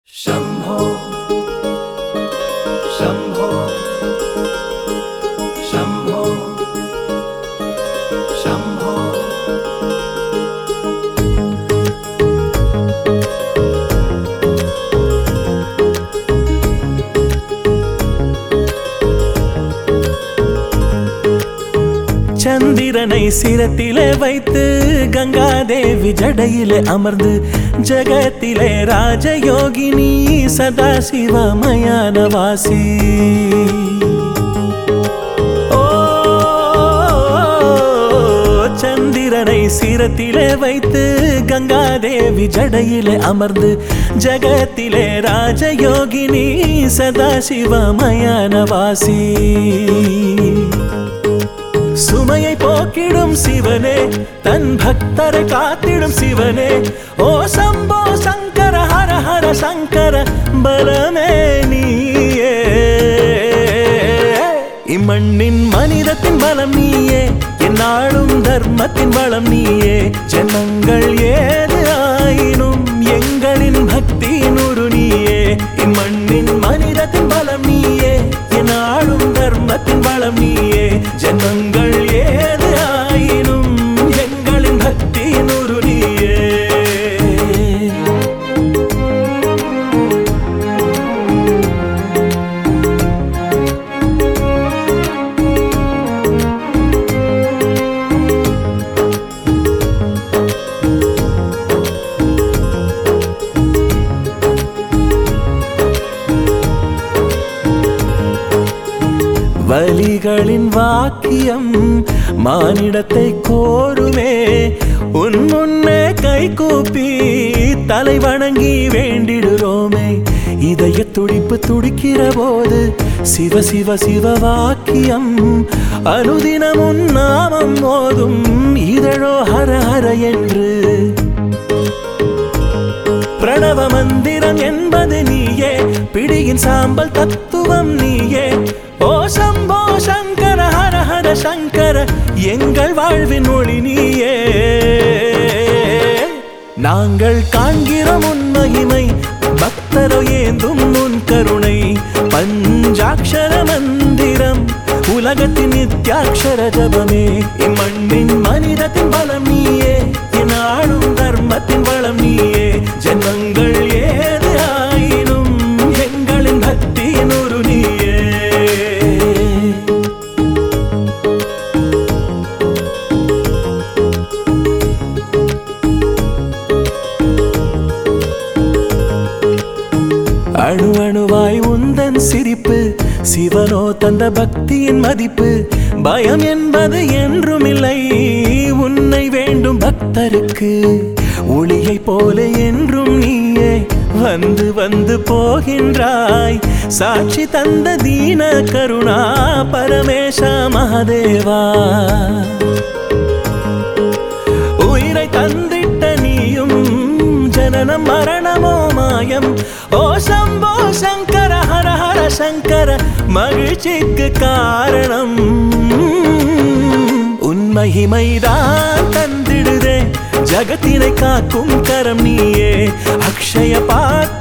शम्भो शम्भो शम्भो शम्भो சந்திரனை சிரத்திலே வைத்து கங்காதேவி ஜடையிலே அமர்ந்து ஜகத்திலே ராஜயோகினி சதாசிவமயான வாசி ஓ சந்திரனை சிரத்திலே வைத்து கங்காதேவி ஜடையிலே அமர்ந்து ஜகத்திலே ராஜயோகினி சதாசிவமயான வாசி சுமையை போக்கிடும் சிவனே தன் பக்தரை காத்திடும் சிவனே ஓ சம்போ சங்கர ஹர ஹர சங்கர பலமே நீயே இம்மண்ணின் மனிதத்தின் பலம் நீயே என்னாலும் தர்மத்தின் வளம் நீயே ஜனங்கள் ஏது ஆயினும் எங்களின் பக்தியின் ஒரு நீயே இம்மண்ணின் மனிதத்தின் பலம் நீயே என்னாலும் தர்மத்தின் வளம் நீயே ஜனங்கள் ஏது ஆயினும் எங்களின் பக்தியின் ஒரு நீயே வலிகளின் வாக்கியம் மானிடத்தை கோருமே உன் முன்னே கை கூப்பி தலை வணங்கி வேண்டிடுறோமே இதய துடிப்பு துடிக்கிற போது சிவ சிவ சிவ வாக்கியம் அனுதினம் உன் நாமம் மோதும் இதழோ ஹர ஹர என்று பிரணவ மந்திரம் என்பது நீயே பிடியின் சாம்பல் தத்துவம் நீயே ஓ சம்போ சங்கர ஹர ஹர சங்கர எங்கள் வாழ்வின் ஒளி நீயே நாங்கள் காண்கிறோம் உன் மகிமை பக்தரோ ஏந்தும் உன் கருணை பஞ்சாட்சர மந்திரம் உலகத்தின் நித்யாட்சர ஜபமே இம்மண்ணின் மனிதத்தின் பலம் நீயே என்னாலும் தர்மத்தின் வளம் நீயே ஜென்மங்கள் ஏது ஆயினும் எங்களின் பக்தியின் ஒரு நீயே அணு அணுவாய் உந்தன் சிரிப்பு சிவனோ தந்த பக்தியின் மதிப்பு பயம் என்பது என்றும் இல்லை உன்னை வேண்டும் பக்தருக்கு ஒளியை போல என்றும் நீயே வந்து வந்து போகின்றாய் சாட்சி தந்த தீன கருணா பரமேஷா மகாதேவா உயிரை தந்திட்ட நீயும் ஜனனம் மரணமோ மாயம் ஓ சம்போ சங்கர ஹர ஹர சங்கர மகிழ்ச்சிக்கு காரணம் உன் மகிமைதான் தந்திடுதே ஜகத்தினை காக்கும் கரம் நீயே அக்ஷய பாத்திர